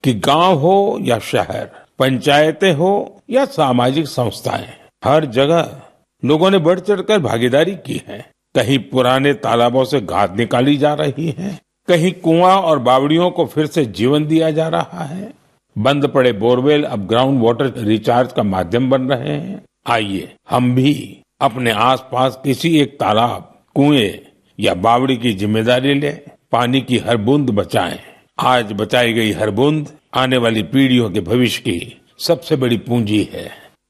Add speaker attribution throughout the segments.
Speaker 1: कि गांव हो या शहर पंचायतें हो या सामाजिक संस्थाएं हर जगह लोगों ने बढ़ चढ़कर भागीदारी की है कहीं पुराने तालाबों से घास निकाली जा रही है कहीं कुआं और बावड़ियों को फिर से जीवन दिया जा रहा है बंद पड़े बोरवेल अब ग्राउंड वाटर रिचार्ज का माध्यम बन रहे हैं आइए हम भी अपने आसपास किसी एक तालाब कुएं या बावड़ी की जिम्मेदारी लें पानी की हर बूंद बचाएं आज बचाई गई हर बूंद आने वाली पीढ़ियों के भविष्य की सबसे बड़ी पूंजी है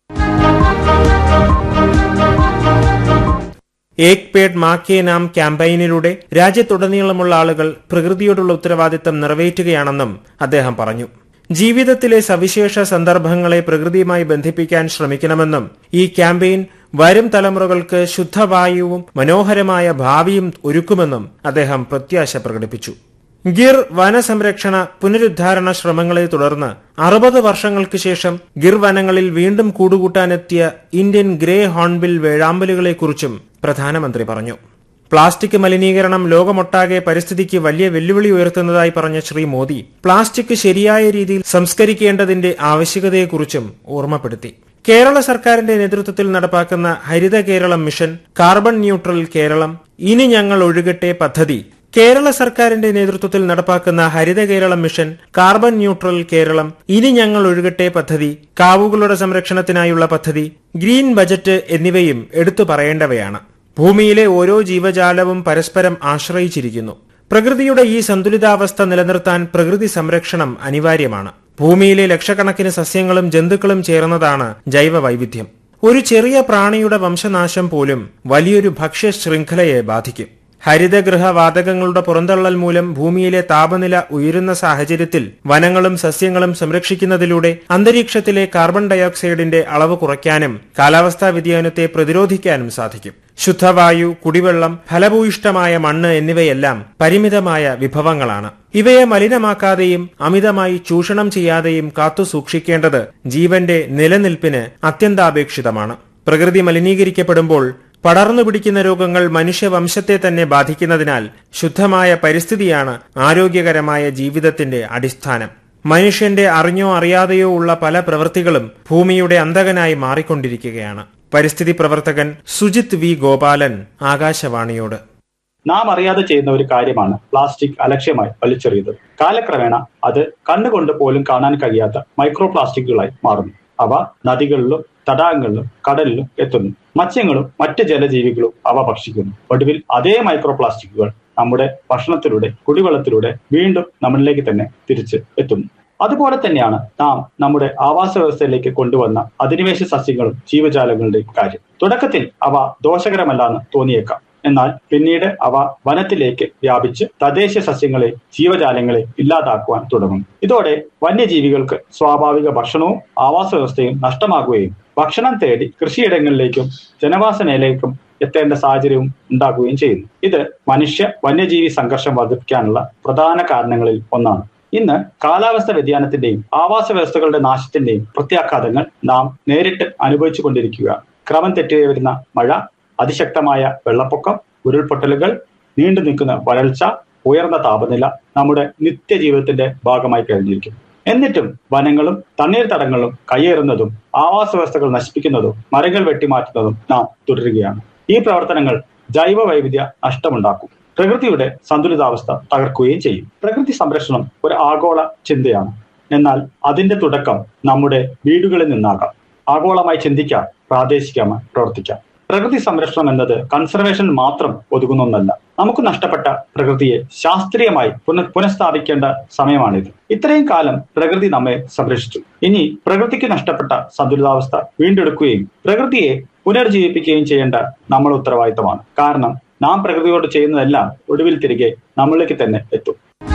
Speaker 2: ഏക് പേഡ് മാ കെ നാം ക്യാമ്പയിനിലൂടെ രാജ്യത്തുടനീളമുള്ള ആളുകൾ പ്രകൃതിയോടുള്ള ഉത്തരവാദിത്തം നിറവേറ്റുകയാണെന്നും അദ്ദേഹം പറഞ്ഞു ജീവിതത്തിലെ സവിശേഷ സന്ദർഭങ്ങളെ പ്രകൃതിയുമായി ബന്ധിപ്പിക്കാൻ ശ്രമിക്കണമെന്നും ഈ ക്യാമ്പയിൻ വരും തലമുറകൾക്ക് ശുദ്ധവായുവും മനോഹരമായ ഭാവിയും ഒരുക്കുമെന്നും അദ്ദേഹം പ്രത്യാശ പ്രകടിപ്പിച്ചു ഗിർ വനസംരക്ഷണ പുനരുദ്ധാരണ ശ്രമങ്ങളെ തുടർന്ന് അറുപത് വർഷങ്ങൾക്ക് ശേഷം ഗിർ വനങ്ങളിൽ വീണ്ടും കൂടുകൂട്ടാനെത്തിയ ഇന്ത്യൻ ഗ്രേ ഹോൺബിൽ വേഴാമ്പലുകളെക്കുറിച്ചും പ്രധാനമന്ത്രി പറഞ്ഞു പ്ലാസ്റ്റിക് മലിനീകരണം ലോകമൊട്ടാകെ പരിസ്ഥിതിക്ക് വലിയ വെല്ലുവിളി ഉയർത്തുന്നതായി പറഞ്ഞ ശ്രീ മോദി പ്ലാസ്റ്റിക് ശരിയായ രീതിയിൽ സംസ്കരിക്കേണ്ടതിന്റെ ആവശ്യകതയെക്കുറിച്ചും ഓർമ്മപ്പെടുത്തി കേരള സർക്കാരിന്റെ നേതൃത്വത്തിൽ നടപ്പാക്കുന്ന Haritha Keralam mission carbon neutral Keralam ഇനി ഞങ്ങൾ ഒഴുകട്ടെ പദ്ധതി കേരള സർക്കാരിന്റെ നേതൃത്വത്തിൽ നടപ്പാക്കുന്ന Haritha Keralam mission carbon neutral Keralam ഇനി ഞങ്ങൾ ഒഴുകട്ടെ പദ്ധതി കാവുകളുടെ സംരക്ഷണത്തിനായുള്ള പദ്ധതി ഗ്രീൻ ബജറ്റ് എന്നിവയും എടുത്തു പറയേണ്ടവയാണ് ഭൂമിയിലെ ഓരോ ജീവജാലവും പരസ്പരം ആശ്രയിച്ചിരിക്കുന്നു പ്രകൃതിയുടെ ഈ സന്തുലിതാവസ്ഥ നിലനിർത്താൻ പ്രകൃതി സംരക്ഷണം അനിവാര്യമാണ് ഭൂമിയിലെ ലക്ഷക്കണക്കിന് സസ്യങ്ങളും ജന്തുക്കളും ചേർന്നതാണ് ജൈവ വൈവിധ്യം ഒരു ചെറിയ പ്രാണിയുടെ വംശനാശം പോലും വലിയൊരു ഭക്ഷ്യ ശൃംഖലയെ ബാധിക്കും ഹരിതഗൃഹ വാതകങ്ങളുടെ പുറന്തള്ളൽ മൂലം ഭൂമിയിലെ താപനില ഉയരുന്ന സാഹചര്യത്തിൽ വനങ്ങളും സസ്യങ്ങളും സംരക്ഷിക്കുന്നതിലൂടെ അന്തരീക്ഷത്തിലെ കാർബൺ ഡയോക്സൈഡിന്റെ അളവ് കുറയ്ക്കാനും കാലാവസ്ഥാ വ്യതിയാനത്തെ പ്രതിരോധിക്കാനും സാധിക്കും ശുദ്ധവായു കുടിവെള്ളം ഫലഭൂയിഷ്ടമായ മണ്ണ് എന്നിവയെല്ലാം പരിമിതമായ വിഭവങ്ങളാണ് ഇവയെ മലിനമാക്കാതെയും അമിതമായി ചൂഷണം ചെയ്യാതെയും കാത്തു സൂക്ഷിക്കേണ്ടത് ജീവന്റെ നിലനിൽപ്പിന് അത്യന്താപേക്ഷിതമാണ് പ്രകൃതി മലിനീകരിക്കപ്പെടുമ്പോൾ പടർന്നു പിടിക്കുന്ന രോഗങ്ങൾ മനുഷ്യവംശത്തെ തന്നെ ബാധിക്കുന്നതിനാൽ ശുദ്ധമായ പരിസ്ഥിതിയാണ് ആരോഗ്യകരമായ ജീവിതത്തിന്റെ അടിസ്ഥാനം മനുഷ്യന്റെ അറിഞ്ഞോ അറിയാതെയോ ഉള്ള പല പ്രവൃത്തികളും ഭൂമിയുടെ അന്തകനായി മാറിക്കൊണ്ടിരിക്കുകയാണ് പരിസ്ഥിതി പ്രവർത്തകൻ സുജിത് വി ഗോപാലൻ ആകാശവാണിയോട്
Speaker 3: നാം അറിയാതെ ചെയ്യുന്ന ഒരു കാര്യമാണ് പ്ലാസ്റ്റിക് അലക്ഷ്യമായി വലിച്ചെറിയുന്നത് കാലക്രമേണ അത് കണ്ണുകൊണ്ട് പോലും കാണാൻ കഴിയാത്ത മൈക്രോ പ്ലാസ്റ്റിക്കുകളായി മാറുന്നു അവ നദികളിലും തടാകങ്ങളിലും കടലിലും എത്തുന്നു മത്സ്യങ്ങളും മറ്റ് ജലജീവികളും അവ ഭക്ഷിക്കുന്നു ഒടുവിൽ അതേ മൈക്രോ പ്ലാസ്റ്റിക്കുകൾ നമ്മുടെ ഭക്ഷണത്തിലൂടെ കുടിവെള്ളത്തിലൂടെ വീണ്ടും നമ്മളിലേക്ക് തന്നെ തിരിച്ച് എത്തുന്നു അതുപോലെ തന്നെയാണ് നാം നമ്മുടെ ആവാസ വ്യവസ്ഥയിലേക്ക് കൊണ്ടുവന്ന അധിനിവേശ സസ്യങ്ങളും ജീവജാലങ്ങളുടെയും കാര്യം തുടക്കത്തിൽ അവ ദോഷകരമല്ലാന്ന് തോന്നിയേക്കാം എന്നാൽ പിന്നീട് അവ വനത്തിലേക്ക് വ്യാപിച്ച് തദ്ദേശ സസ്യങ്ങളെ ജീവജാലങ്ങളെ ഇല്ലാതാക്കുവാൻ തുടങ്ങും ഇതോടെ വന്യജീവികൾക്ക് സ്വാഭാവിക ഭക്ഷണവും ആവാസ വ്യവസ്ഥയും നഷ്ടമാകുകയും ഭക്ഷണം തേടി കൃഷിയിടങ്ങളിലേക്കും ജനവാസ മേഖലയിലേക്കും എത്തേണ്ട സാഹചര്യവും ഉണ്ടാക്കുകയും ചെയ്യുന്നു ഇത് മനുഷ്യ വന്യജീവി സംഘർഷം വർദ്ധിപ്പിക്കാനുള്ള പ്രധാന കാരണങ്ങളിൽ ഒന്നാണ് ഇന്ന് കാലാവസ്ഥ വ്യതിയാനത്തിന്റെയും ആവാസ വ്യവസ്ഥകളുടെ നാശത്തിന്റെയും പ്രത്യാഘാതങ്ങൾ നാം നേരിട്ട് അനുഭവിച്ചു കൊണ്ടിരിക്കുകയാണ് ക്രമം തെറ്റി വരുന്ന മഴ അതിശക്തമായ വെള്ളപ്പൊക്കം ഉരുൾപൊട്ടലുകൾ നീണ്ടു നിൽക്കുന്ന വരൾച്ച ഉയർന്ന താപനില നമ്മുടെ നിത്യജീവിതത്തിന്റെ ഭാഗമായി കഴിഞ്ഞിരിക്കും എന്നിട്ടും വനങ്ങളും തണ്ണീർത്തടങ്ങളും കയ്യേറുന്നതും ആവാസ വ്യവസ്ഥകൾ നശിപ്പിക്കുന്നതും മരങ്ങൾ വെട്ടിമാറ്റുന്നതും നാം തുടരുകയാണ് ഈ പ്രവർത്തനങ്ങൾ ജൈവ വൈവിധ്യ നഷ്ടമുണ്ടാക്കും പ്രകൃതിയുടെ സന്തുലിതാവസ്ഥ തകർക്കുകയും ചെയ്യും പ്രകൃതി സംരക്ഷണം ഒരു ആഗോള ചിന്തയാണ് എന്നാൽ അതിന്റെ തുടക്കം നമ്മുടെ വീടുകളിൽ നിന്നാകാം ആഗോളമായി ചിന്തിക്കാം പ്രാദേശികമായി പ്രവർത്തിക്കാം പ്രകൃതി സംരക്ഷണം എന്നത് കൺസർവേഷൻ മാത്രം ഒതുങ്ങുന്ന ഒന്നല്ല നമുക്ക് നഷ്ടപ്പെട്ട പ്രകൃതിയെ ശാസ്ത്രീയമായി പുന പുനഃസ്ഥാപിക്കേണ്ട സമയമാണിത് ഇത്രയും കാലം പ്രകൃതി നമ്മെ സംരക്ഷിച്ചു ഇനി പ്രകൃതിക്ക് നഷ്ടപ്പെട്ട സന്തുലിതാവസ്ഥ വീണ്ടെടുക്കുകയും പ്രകൃതിയെ പുനർജീവിപ്പിക്കുകയും ചെയ്യേണ്ട നമ്മൾ ഉത്തരവാദിത്തമാണ് കാരണം നാം പ്രകൃതിയോട് ചെയ്യുന്നതെല്ലാം ഒടുവിൽ തിരികെ നമ്മളിലേക്ക് തന്നെ എത്തും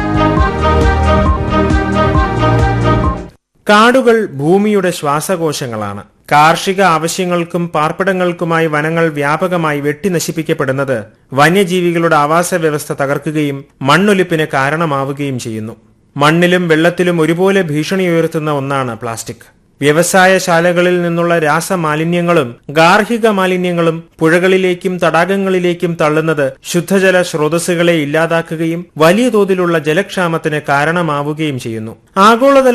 Speaker 2: കാടുകൾ ഭൂമിയുടെ ശ്വാസകോശങ്ങളാണ് കാർഷിക ആവശ്യങ്ങൾക്കും പാർപ്പിടങ്ങൾക്കുമായി വനങ്ങൾ വ്യാപകമായി വെട്ടി നശിപ്പിക്കപ്പെടുന്നത് വന്യജീവികളുടെ ആവാസ വ്യവസ്ഥ തകർക്കുകയും മണ്ണൊലിപ്പിന് കാരണമാവുകയും ചെയ്യുന്നു മണ്ണിലും വെള്ളത്തിലും ഒരുപോലെ ഭീഷണി ഉയർത്തുന്ന ഒന്നാണ് പ്ലാസ്റ്റിക് വ്യവസായശാലകളിൽ നിന്നുള്ള രാസമാലിന്യങ്ങളും ഗാർഹിക മാലിന്യങ്ങളും പുഴകളിലേക്കും തടാകങ്ങളിലേക്കും തള്ളുന്നത് ശുദ്ധജല സ്രോതസ്സുകളെ ഇല്ലാതാക്കുകയും വലിയ തോതിലുള്ള ജലക്ഷാമത്തിന് കാരണമാവുകയും ചെയ്യുന്നു ആഗോളതല